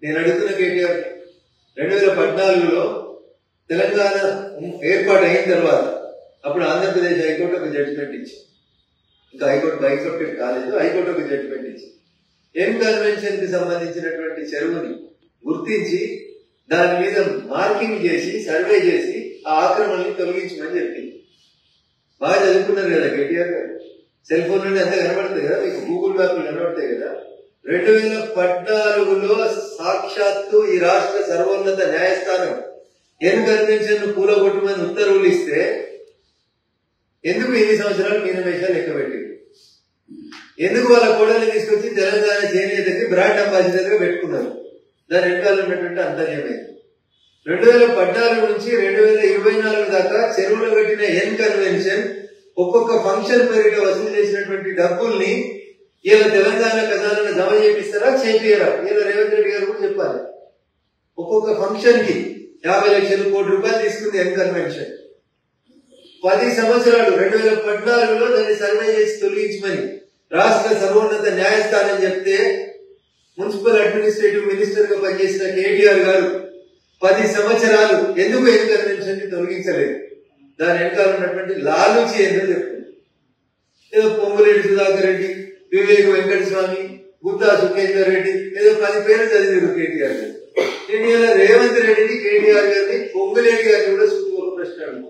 నేను అడుగుతున్న కేటీఆర్ రెండు వేల పద్నాలుగులో తెలంగాణ ఏర్పాటు అయిన తర్వాత అప్పుడు ఆంధ్రప్రదేశ్ హైకోర్టు ఒక జడ్జిమెంట్ ఇచ్చింది ఇంకా హైకోర్టు హైకోర్టు కాలేదు హైకోర్టు ఒక జడ్జిమెంట్ ఇచ్చింది ఎన్ కన్వెన్షన్ కి సంబంధించినటువంటి చెరువుని గుర్తించి దాని మీద మార్కింగ్ చేసి సర్వే చేసి ఆ ఆక్రమణని తొలగించమని చెప్పింది బాగా చదువుకున్నారు కదా కేటీఆర్ గారు సెల్ ఫోన్ నుండి అంతా కనబడుతుంది కదా మీకు గూగుల్ మ్యాప్లు కనబడతాయి కదా రెండు వేల పద్నాలుగులో సాక్షాత్తు ఈ రాష్ట్ర సర్వోన్నత న్యాయస్థానం ఎన్ కన్వెన్షన్ కూలగొట్టమని ఉత్తర్వులు ఇస్తే ఎందుకు ఎన్ని సంవత్సరాలు మీనమేషాలు లెక్క పెట్టింది ఎందుకు వాళ్ళ కోడల్ని తీసుకొచ్చి తెలంగాణ చేనేతకి బ్రాండ్ అంబాసిడర్ గా పెట్టుకున్నారు దాని వెనకాల ఉన్నటువంటి అంతర్యమైంది రెండు వేల పద్నాలుగు నుంచి రెండు వేల ఇరవై నాలుగు దాకా చెరువులో పెట్టిన ఎన్ కన్వెన్షన్ ఒక్కొక్క ఫంక్షన్ పేరిట వసూలు చేసినటువంటి డబ్బుల్ని ఇలా తెలంగాణ ఖజానాను జమ చేపిస్తారా చేపియరా ఇలా రేవంత్ రెడ్డి గారు కూడా చెప్పాలి ఒక్కొక్క ఫంక్షన్ కి యాభై లక్షలు కోటి రూపాయలు తీసుకుంది ఎన్ కన్వెన్షన్ పది సంవత్సరాలు రెండు వేల పద్నాలుగులో దాన్ని సర్వే చేసి తొలగించమని రాష్ట్ర సర్వోన్నత న్యాయస్థానం చెప్తే మున్సిపల్ అడ్మినిస్ట్రేటివ్ మినిస్టర్ గా పనిచేసిన కేటీఆర్ గారు పది సంవత్సరాలు ఎందుకు ఎన్ కన్వెన్షన్ ని తొలగించలేదు దాని వెనకాల ఉన్నటువంటి లాలూచి ఏంటో చెప్తుంది ఏదో పొంగులేటి సుధాకర్ రెడ్డి వివేక్ వెంకట స్వామి గుత్తా సుఖేందర్ రెడ్డి ఏదో పది పేర్లు చదివారు కేటీఆర్ గారు నేను ఇలా రేవంత్ రెడ్డిని కేటీఆర్ గారిని పొంగులేటి గారిని కూడా చుట్టూ ఒక ప్రశ్న అడుగుతున్నాను.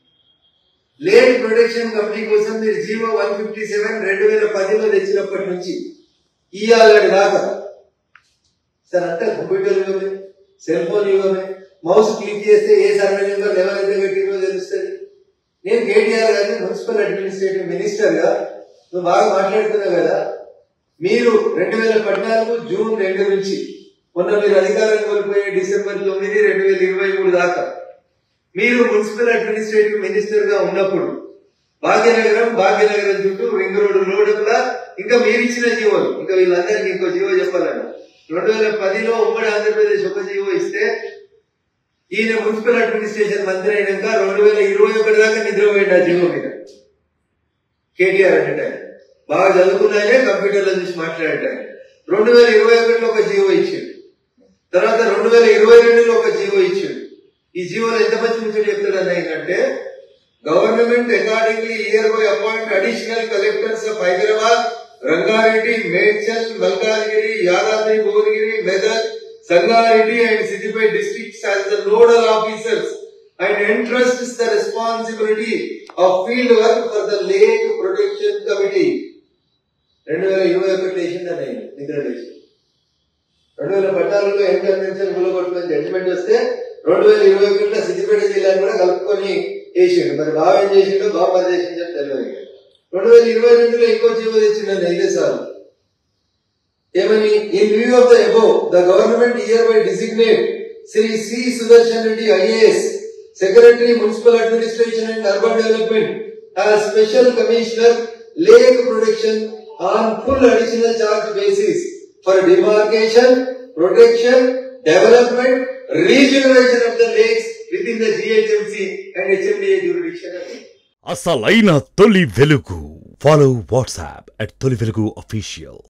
లేట్ ప్రొటెక్షన్ కమిటీ కోసం మీరు జీవో వన్ ఫిఫ్టీ సెవెన్ రెండు వేల పదిలో తెచ్చినప్పటి నుంచి ఇవాళ దాకా సార్ అంతా కంప్యూటర్ యుగమే సెల్ ఫోన్ యుగమే మౌస్ క్లిక్ చేస్తే ఏ సర్వే నెంబర్ ఎవరైతే పెట్టినో తెలుస్తుంది నేను కేటీఆర్ గారిని మున్సిపల్ అడ్మినిస్ట్రేటివ్ మినిస్టర్ గా నువ్వు బాగా మాట్లాడుతున్నావు కదా మీరు రెండు వేల పద్నాలుగు జూన్ రెండు నుంచి మొన్న మీరు అధికారం కోల్పోయే డిసెంబర్ తొమ్మిది రెండు వేల ఇరవై మూడు దాకా మీరు మున్సిపల్ అడ్మినిస్ట్రేటివ్ మినిస్టర్ గా ఉన్నప్పుడు భాగ్యనగరం భాగ్యనగరం చుట్టూ రింగ్ రోడ్డు లోడుకులా ఇంకా మీరు ఇచ్చిన జీవోలు ఇంకా వీళ్ళందరికీ ఇంకో జీవో చెప్పాలన్న రెండు వేల పదిలో ఉమ్మడి ఆంధ్రప్రదేశ్ ఒక జీవో ఇస్తే ఈయన మున్సిపల్ అడ్మినిస్ట్రేషన్ మంత్రి అయినాక రెండు వేల ఇరవై ఒకటి దాకా నిద్రపోయింది ఆ జీవో మీద కేటీఆర్ అంటే ఆయన. బాగా చదువుకున్నాయనే కంప్యూటర్లో చూసి మాట్లాడట రెండు వేల ఇరవై ఒకటిలో ఒక జీవో ఇచ్చిండు తర్వాత రెండు వేల ఇరవై రెండులో ఒక జీవో ఇచ్చిండు ఈ జీవోలో ఎంత మంచి ముచ్చట చెప్తాడని ఏంటంటే government accordingly hereby appoint additional collectors of Hyderabad Rangareddy Medchal Malkajgiri Yadadri Bhuvanagiri Medak Sangareddy and Siddipet districts as the nodal officers and entrusts the responsibility of field work for the lake protection committee రెండు వేల ఇరవై ఒకటి వేసిందని ఆయన నిద్ర లేచి రెండు వేల పద్నాలుగులో ఎన్ కన్వెన్షన్ గులగొట్టుకుని జడ్జిమెంట్ వస్తే రెండు వేల ఇరవై ఒకటిలో సిద్దిపేట జిల్లాని కూడా కలుపుకొని వేసిండు మరి బాగా ఏం చేసిండో బాగా చేసిండో తెలియదు ఇక. రెండు వేల ఇరవై రెండులో ఇంకో జీవో తెచ్చిండని ఇదే సార్ ఏమని in view of the above the government hereby designate Shri C Sudarshan Reddy IAS secretary municipal administration and urban development as special commissioner lake protection on full additional charge basis for demarcation protection development regeneration of the lakes within the GHMC and HMDA jurisdiction అని అసలైన తొలి వెలుగు follow WhatsApp at తొలి వెలుగు official